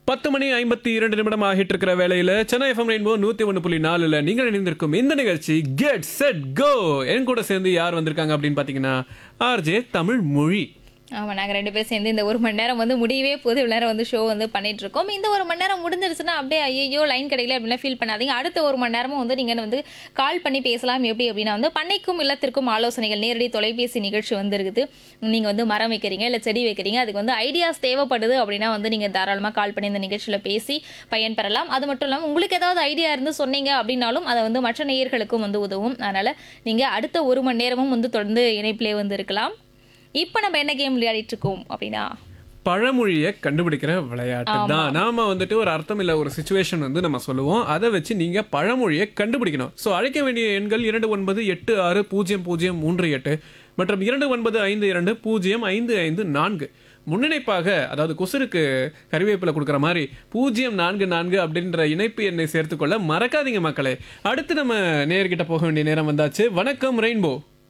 பத்து மணி ஐம்பத்தி இரண்டு நிமிடம் ஆகிட்டு இருக்கிற வேலையில சென்னை எஃப்எம் ரெயின்போ நூத்தி ஒன்று புள்ளி நாலுல நீங்கள் இணைந்திருக்கும் இந்த நிகழ்ச்சி கெட் செட் கோ என் கூட சேர்ந்து யார் வந்திருக்காங்க அப்படின்னு பாத்தீங்கன்னா ஆர்ஜே தமிழ் மொழி ஆமாம் நாங்கள் ரெண்டு பேரும் சேர்ந்து இந்த ஒரு மணி நேரம் வந்து முடியவே போது இவ்வளோ நேரம் வந்து ஷோ வந்து பண்ணிட்டு இருக்கோம் இந்த ஒரு மணி நேரம் முடிஞ்சிருச்சுன்னா அப்படியே ஐயோ லைன் கிடைக்கல அப்படிலாம் ஃபீல் பண்ணாதீங்க அடுத்த ஒரு மணி நேரமும் வந்து நீங்கள் வந்து கால் பண்ணி பேசலாம் எப்படி அப்படின்னா வந்து பண்ணைக்கும் இல்லத்திற்கும் ஆலோசனைகள் நேரடி தொலைபேசி நிகழ்ச்சி வந்து இருக்குது நீங்கள் வந்து மரம் வைக்கிறீங்க இல்லை செடி வைக்கிறீங்க அதுக்கு வந்து ஐடியாஸ் தேவைப்படுது அப்படின்னா வந்து நீங்கள் தாராளமாக கால் பண்ணி இந்த நிகழ்ச்சியில் பேசி பயன்பெறலாம் அது மட்டும் இல்லாமல் உங்களுக்கு ஏதாவது ஐடியா இருந்து சொன்னீங்க அப்படின்னாலும் அதை வந்து மற்ற நேயர்களுக்கும் வந்து உதவும் அதனால் நீங்கள் அடுத்த ஒரு மணி நேரமும் வந்து தொடர்ந்து இணைப்பிலே வந்து இருக்கலாம் இப்போ நம்ம என்ன கேம் விளையாடிட்டு இருக்கோம் அப்படின்னா பழமொழியை கண்டுபிடிக்கிற விளையாட்டு தான் நாம வந்துட்டு ஒரு அர்த்தம் இல்ல ஒரு சுச்சுவேஷன் வந்து நம்ம சொல்லுவோம் அதை வச்சு நீங்க பழமொழியை கண்டுபிடிக்கணும் ஸோ அழைக்க வேண்டிய எண்கள் இரண்டு ஒன்பது எட்டு ஆறு பூஜ்ஜியம் பூஜ்ஜியம் மூன்று எட்டு மற்றும் இரண்டு ஒன்பது ஐந்து இரண்டு பூஜ்ஜியம் ஐந்து ஐந்து நான்கு முன்னிணைப்பாக அதாவது குசுருக்கு கறிவேப்பிலை கொடுக்குற மாதிரி பூஜ்ஜியம் நான்கு நான்கு அப்படின்ற இணைப்பு எண்ணை சேர்த்துக்கொள்ள மறக்காதீங்க மக்களே அடுத்து நம்ம நேர்கிட்ட போக வேண்டிய நேரம் வந்தாச்சு வணக்கம் ரெயின்போ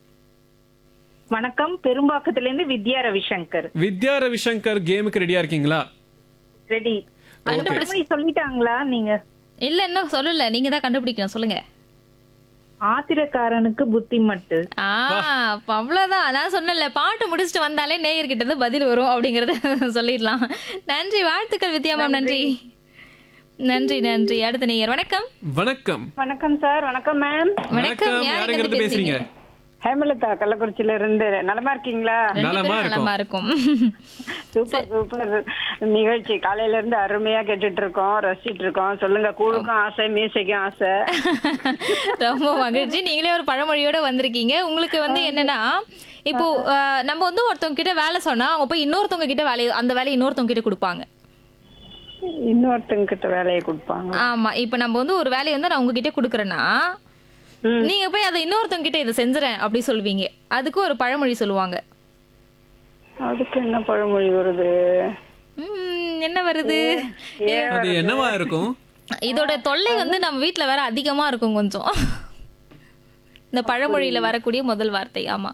வணக்கம் பெரும்பாக்கத்துல இருந்து வித்யா ரவிசங்கர் வித்யா ரவிசங்கர் கேமுக்கு ரெடியா இருக்கீங்களா ரெடி அந்த பழமொழி சொல்லிட்டாங்களா நீங்க இல்ல இன்னும் சொல்லல நீங்க தான் கண்டுபிடிக்கணும் சொல்லுங்க ஆத்திரக்காரனுக்கு புத்தி மட்டு ஆ அப்ப அவ்வளவுதான் நான் சொன்னல பாட்டு முடிச்சுட்டு வந்தாலே நேயர்கிட்ட இருந்து பதில் வரும் அப்படிங்கறத சொல்லிடலாம் நன்றி வாழ்த்துக்கள் வித்யா மேம் நன்றி நன்றி நன்றி அடுத்த நேயர் வணக்கம் வணக்கம் வணக்கம் சார் வணக்கம் மேம் வணக்கம் யார் யாருங்கிறது பேசுறீங்க ஹேமலதா கள்ளக்குறிச்சியில இருந்து நலமா இருக்கீங்களா ரெண்டு நலமா பேரும் இருக்கும் நலமா இருக்கும் சூப்பர் சூப்பர் நிகழ்ச்சி காலையில இருந்து அருமையா கேட்டுட்டு இருக்கோம் ரசிச்சிட்டு இருக்கோம் சொல்லுங்க கூழுக்கும் ஆசை மீசைக்கும் ஆசை ரொம்ப மகிழ்ச்சி நீங்களே ஒரு பழமொழியோட வந்திருக்கீங்க உங்களுக்கு வந்து என்னன்னா இப்போ அஹ், நம்ம வந்து ஒருத்தவங்க கிட்ட வேலை சொன்னா அவங்க போய் இன்னொருத்தவங்க கிட்ட வேலையை அந்த வேலையை இன்னொருத்தவங்க கிட்ட கொடுப்பாங்க இன்னொருத்தங்க கிட்ட வேலையை கொடுப்பாங்க ஆமா இப்போ நம்ம வந்து ஒரு வேலையை வந்து நான் உங்ககிட்ட கொடுக்குறேன்னா நீங்க போய் அதை இன்னொருத்தவங்க கிட்ட இதை செஞ்சுறேன் அப்படி சொல்லுவீங்க அதுக்கு ஒரு பழமொழி சொல்லுவாங்க அதுக்கு என்ன பழமொழி வருது ம், என்ன வருது அது என்னவா இருக்கும் இதோட தொல்லை வந்து நம்ம வீட்ல வேற அதிகமா இருக்கும் கொஞ்சம் இந்த பழமொழியில வரக்கூடிய முதல் வார்த்தை ஆமா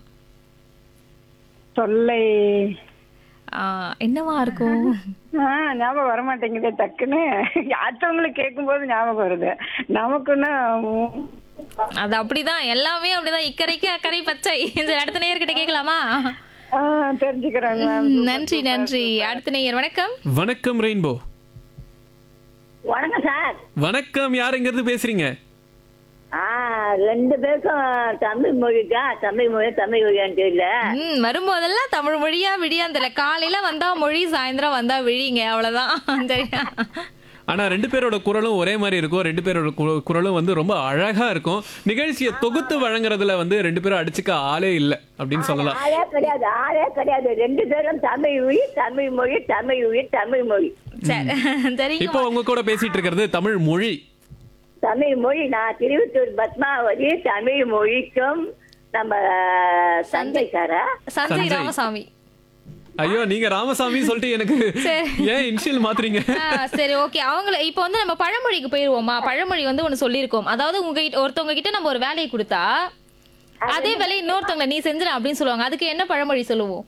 தொல்லை ஆ, என்னவா இருக்கும் ஆ, ஞாபகம் வர மாட்டேங்குதே டக்குன்னு அடுத்தவங்களுக்கு கேட்கும்போது ஞாபகம் வருது நமக்குன்னா உம், அது அப்படிதான் எல்லாமே அப்படிதான் இக்கரைக்கு அக்கறை பச்சை இந்த அடுத்த நேயர்கிட்ட கேட்கலாமா ஆ, தெரிஞ்சுக்கிறேன் மேம் ம், நன்றி நன்றி அடுத்த நேயர் வணக்கம் வணக்கம் ரெயின்போ வணக்கம் சார் வணக்கம் யாருங்கிறது பேசுறீங்க ஆ ரெண்டு பேருக்கும் தமிழ் மொழிக்கா தமிழ் மொழி தமிழ் மொழியான்னு தெரியல ம் வரும்போதெல்லாம் தமிழ் மொழியா விடியாந்திர காலையில வந்தா மொழி சாயந்தரம் வந்தா விழிங்க அவ்வளவுதான் சரியா ஆனா ரெண்டு பேரோட குரலும் ஒரே மாதிரி இருக்கும் ரெண்டு பேரோட கு- குரலும் வந்து ரொம்ப அழகா இருக்கும் நிகழ்ச்சியை தொகுத்து வழங்குறதுல வந்து ரெண்டு பேரும் அடிச்சுக்க ஆளே இல்ல அப்படின்னு சொல்லலாம் ஆளே கிடையாது ஆளே கிடையாது ரெண்டு பேரும் தமிழ் மொழி தமிழ் மொழி தமிழ் மொழி தமிழ் மொழி சரி சரிங்க இப்போ உங்க கூட பேசிட்டு இருக்கிறது தமிழ் மொழி தமிழ் மொழி நான் திருவத்தூர் பத்மாவதி தமிழ் மொழிக்கும் நம்ம சந்தைக்காரா சஞ்சய் சஞ்சய். ராமசாமி ஐயோ நீங்க ராமசாமி சொல்லிட்டு எனக்கு ஏன் இனிஷியல் மாத்துறீங்க ஆ, சரி ஓகே அவங்கள இப்போ வந்து நம்ம பழமொழிக்கு போயிருவோமா பழமொழி வந்து ஒண்ணு சொல்லியிருக்கோம் அதாவது உங்க கிட்ட- ஒருத்தவங்க கிட்ட நம்ம ஒரு வேலையை கொடுத்தா அதே வேலையை இன்னொருத்தவங்க நீ செஞ்சிட அப்படின்னு சொல்லுவாங்க அதுக்கு என்ன பழமொழி சொல்லுவோம்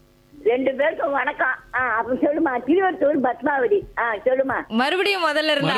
ரெண்டு பேருக்கும் வணக்கம் ஆ அப்ப சொல்லுமா திருவத்தூர் பத்மாவதி ஆ சொல்லுமா மறுபடியும் முதல்ல இருந்தா